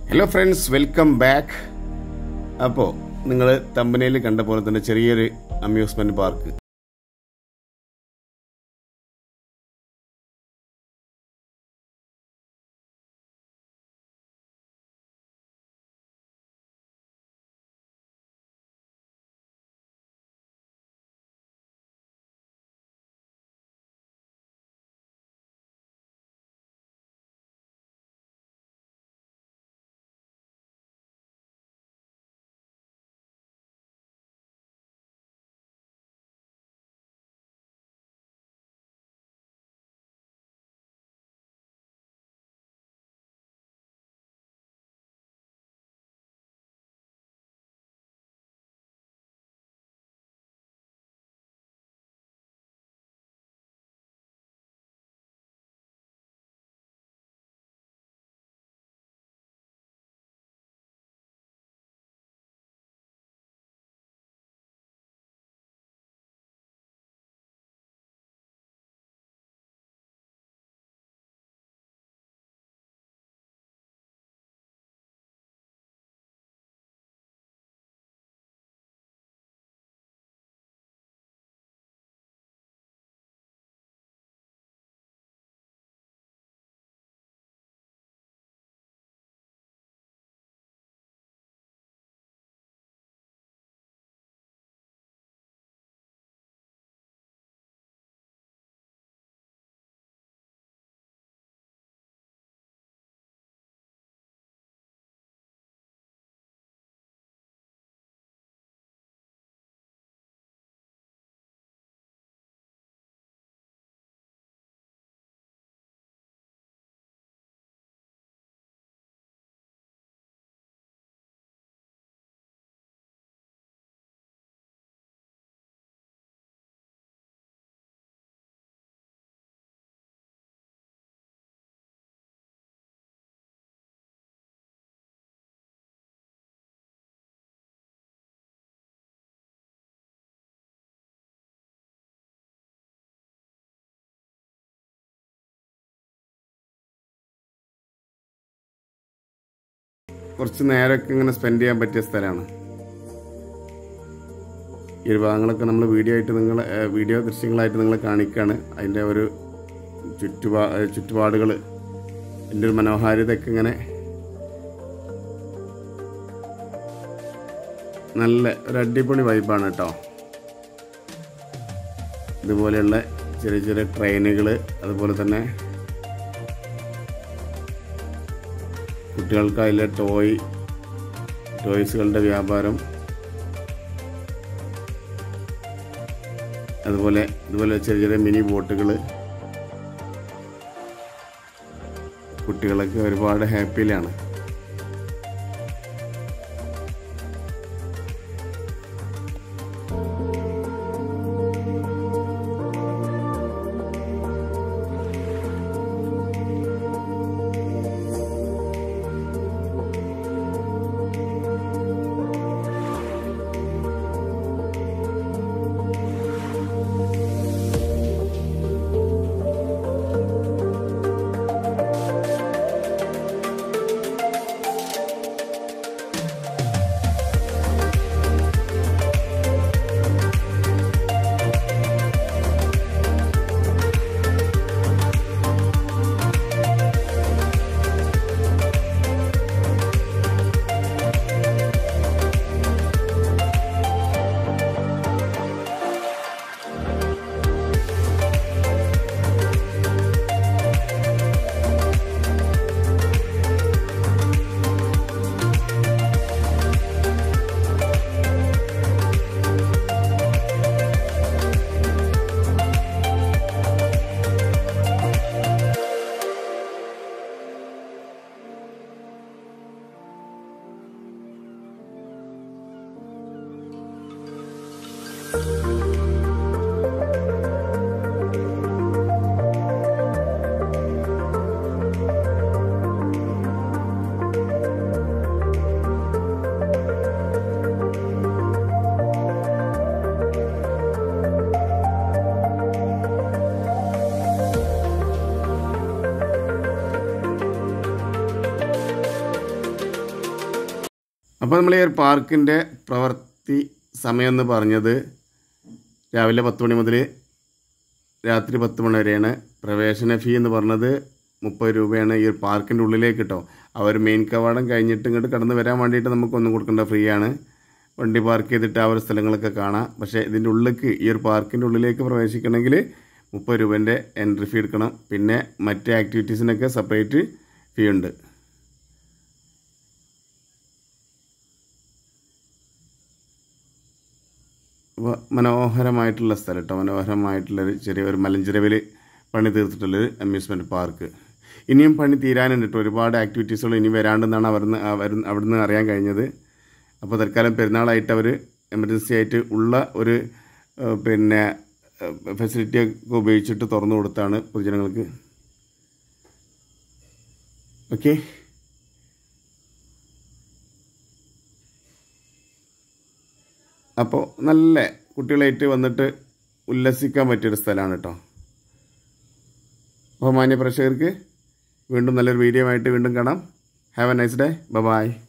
hello friends welcome back അപ്പോൾ നിങ്ങൾ തമ്പനയിൽ കണ്ട പോലെ തന്നെ ചെറിയൊരു അമ്യൂസ്മെന്റ് പാർക്ക് കുറച്ച് നേരമൊക്കെ ഇങ്ങനെ സ്പെൻഡ് ചെയ്യാൻ പറ്റിയ സ്ഥലമാണ് ഈ ഒരു ഭാഗങ്ങളൊക്കെ നമ്മൾ വീഡിയോ ആയിട്ട് നിങ്ങൾ വീഡിയോ ദൃശ്യങ്ങളായിട്ട് നിങ്ങളെ കാണിക്കുകയാണ് അതിൻ്റെ ഒരു ചുറ്റുപാ ചുറ്റുപാടുകൾ എൻ്റെ ഒരു മനോഹാരിതയൊക്കെ ഇങ്ങനെ നല്ല ഒരു അടിപൊളി വൈബാണ് കേട്ടോ ഇതുപോലെയുള്ള ചെറിയ ചെറിയ ട്രെയിനുകൾ അതുപോലെ തന്നെ കുട്ടികൾക്ക് അതിലെ ടോയ് ടോയ്സുകളുടെ വ്യാപാരം അതുപോലെ ഇതുപോലെ ചെറിയ ചെറിയ മിനി ബോട്ടുകൾ കുട്ടികളൊക്കെ ഒരുപാട് ഹാപ്പിയിലാണ് അപ്പോൾ നമ്മൾ ഈ ഒരു പാർക്കിൻ്റെ പ്രവൃത്തി സമയം എന്ന് പറഞ്ഞത് രാവിലെ പത്ത് മണി മുതൽ രാത്രി പത്ത് മണി വരെയാണ് പ്രവേശന ഫീ എന്ന് പറഞ്ഞത് മുപ്പത് രൂപയാണ് ഈ ഒരു പാർക്കിൻ്റെ ഉള്ളിലേക്ക് കേട്ടോ ആ ഒരു മെയിൻ കവാടം കഴിഞ്ഞിട്ട് ഇങ്ങോട്ട് കടന്ന് വരാൻ വേണ്ടിയിട്ട് നമുക്കൊന്നും കൊടുക്കേണ്ട ഫ്രീ ആണ് വണ്ടി പാർക്ക് ചെയ്തിട്ട് ആ ഒരു സ്ഥലങ്ങളൊക്കെ കാണാം പക്ഷേ ഇതിൻ്റെ ഉള്ളിലേക്ക് ഈ ഒരു പാർക്കിൻ്റെ ഉള്ളിലേക്ക് പ്രവേശിക്കണമെങ്കിൽ മുപ്പത് രൂപേൻ്റെ എൻട്രി ഫീ എടുക്കണം പിന്നെ മറ്റ് ആക്ടിവിറ്റീസിനൊക്കെ സെപ്പറേറ്റ് ഫീ ഉണ്ട് അപ്പോൾ മനോഹരമായിട്ടുള്ള സ്ഥലം കേട്ടോ മനോഹരമായിട്ടുള്ളൊരു ചെറിയൊരു മലഞ്ചെരുവിൽ പണി തീർത്തിട്ടുള്ളൊരു അമ്യൂസ്മെൻറ്റ് പാർക്ക് ഇനിയും പണി തീരാനുണ്ട് കേട്ടോ ഒരുപാട് ആക്ടിവിറ്റീസുകൾ ഇനി വരാണ്ടെന്നാണ് അവിടുന്ന് വരുന്ന അവിടുന്ന് അറിയാൻ കഴിഞ്ഞത് അപ്പോൾ തൽക്കാലം പെരുന്നാളായിട്ട് അവർ എമർജൻസി ആയിട്ട് ഉള്ള ഒരു ഏഹ്, പിന്നെ ഫെസിലിറ്റി ഒക്കെ ഉപയോഗിച്ചിട്ട് തുറന്നു കൊടുത്താണ് പൊതുജനങ്ങൾക്ക് ഓക്കെ അപ്പോൾ നല്ല കുട്ടികളായിട്ട് വന്നിട്ട് ഉല്ലസിക്കാൻ പറ്റിയൊരു സ്ഥലമാണ് കേട്ടോ അപ്പോൾ മാന്യ പ്രേക്ഷകർക്ക് വീണ്ടും നല്ലൊരു വീഡിയോ ആയിട്ട് വീണ്ടും കാണാം have a nice day by